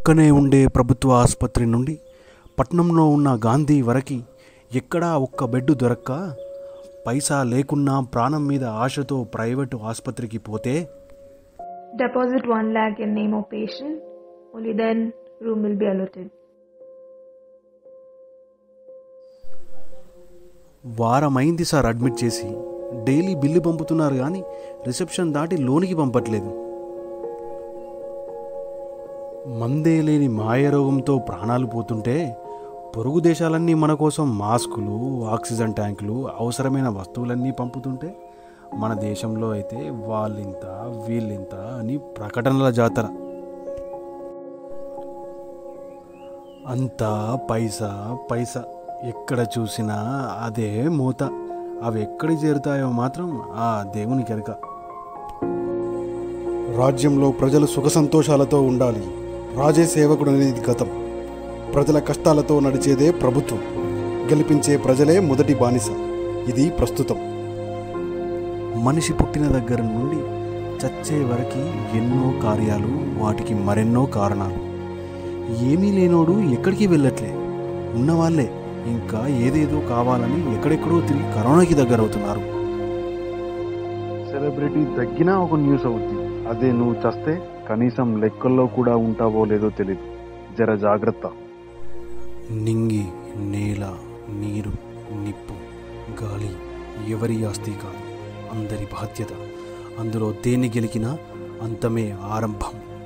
పక్కనే ఉండే ప్రభుత్వ ఆసుపత్రి నుండి పట్నంలో ఉన్న గాంధీ వరకు ఎక్కడా ఒక్క బెడ్ దొరక్క పైసా లేకున్నా ప్రాణం మీద ఆశతో ప్రైవేటు ఆసుపత్రికి పోతే Deposit 1 lakh in name of patient. Only then room will be allotted. వారమైంది సార్ అడ్మిట్ చేసి డైలీ బిల్లు పంపుతున్నారు కానీ రిసెప్షన్ దాటి లోనికి పంపట్లేదు మందే లేని మాయరోగంతో ప్రాణాలు పోతుంటే పొరుగు దేశాలన్నీ మన కోసం మాస్కులు ఆక్సిజన్ ట్యాంకులు అవసరమైన వస్తువులన్నీ పంపుతుంటే మన దేశంలో అయితే వాళ్ళింత వీళ్ళింత అని ప్రకటనల జాతర అంతా పైసా పైసా ఎక్కడ చూసినా అదే మూత అవి ఎక్కడి చేరుతాయో మాత్రం ఆ దేవుని కెరక రాజ్యంలో ప్రజలు సుఖ సంతోషాలతో ఉండాలి రాజే సేవకుడు అనేది గతం ప్రజల కష్టాలతో నడిచేదే ప్రభుత్వం గెలిపించే ప్రజలే మొదటి బానిస ఇది ప్రస్తుతం మనిషి పుట్టిన దగ్గర నుండి చచ్చే వరకు ఎన్నో కార్యాలు వాటికి మరెన్నో కారణాలు ఏమీ లేనోడు ఎక్కడికి వెళ్ళట్లే ఉన్నవాళ్ళే ఇంకా ఏదేదో కావాలని ఎక్కడెక్కడో తిరిగి కరోనాకి దగ్గర అవుతున్నారు సెలబ్రిటీ తగ్గినా ఒక న్యూస్ అవుద్ది అదే నువ్వు చస్తే కనీసం లెక్కల్లో కూడా ఉంటావో లేదో తెలియదు జర జాగ్రత్త నింగి నేల నీరు నిప్పు గాలి ఎవరి ఆస్తి కాదు అందరి బాధ్యత అందులో దేన్ని గెలికినా అంతమే ఆరంభం